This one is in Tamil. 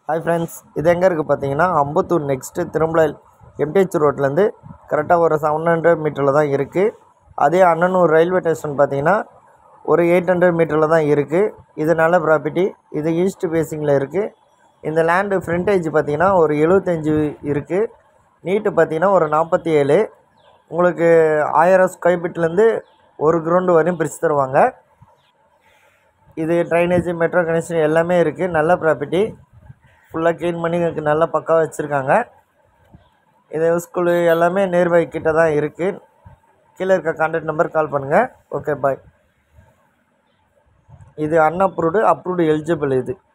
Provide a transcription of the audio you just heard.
ஹாய் ஃப்ரெண்ட்ஸ் இது எங்கே இருக்குது பார்த்தீங்கன்னா அம்பத்தூர் நெக்ஸ்ட்டு திரும்பலாயில் எம்டிஹெச் ரோட்லேருந்து கரெக்டாக ஒரு செவன் ஹண்ட்ரட் மீட்டரில் தான் இருக்குது அதே அண்ணனூர் ரயில்வே ஸ்டேஷன் பார்த்தீங்கன்னா ஒரு எயிட் ஹண்ட்ரட் மீட்டரில் தான் இருக்குது இது நல்ல ப்ராப்பர்ட்டி இது ஈஸ்ட் ஃபேஸிங்கில் இருக்குது இந்த லேண்டு ஃப்ரண்டேஜ் பார்த்தீங்கன்னா ஒரு எழுபத்தஞ்சி இருக்குது நீட்டு பார்த்தீங்கன்னா ஒரு நாற்பத்தி ஏழு உங்களுக்கு ஆயிரம் ஸ்கொயர் ஃபீட்லேருந்து ஒரு கிரவுண்டு வரையும் பிரித்து தருவாங்க இது ட்ரைனேஜ் மெட்ரோ கனெக்ஷன் எல்லாமே இருக்குது நல்ல ப்ராப்பர்ட்டி ஃபுல்லாக க்ளீன் பண்ணி எனக்கு நல்லா பக்காவாக வச்சுருக்காங்க இது ஸ்கூலு எல்லாமே நியர்பை கிட்ட தான் இருக்குது கீழே இருக்க கான்டாக்ட் நம்பர் கால் பண்ணுங்கள் ஓகே பாய் இது அன்அப்ரூவ்டு அப்ரூவ்டு எலிஜிபிள் இது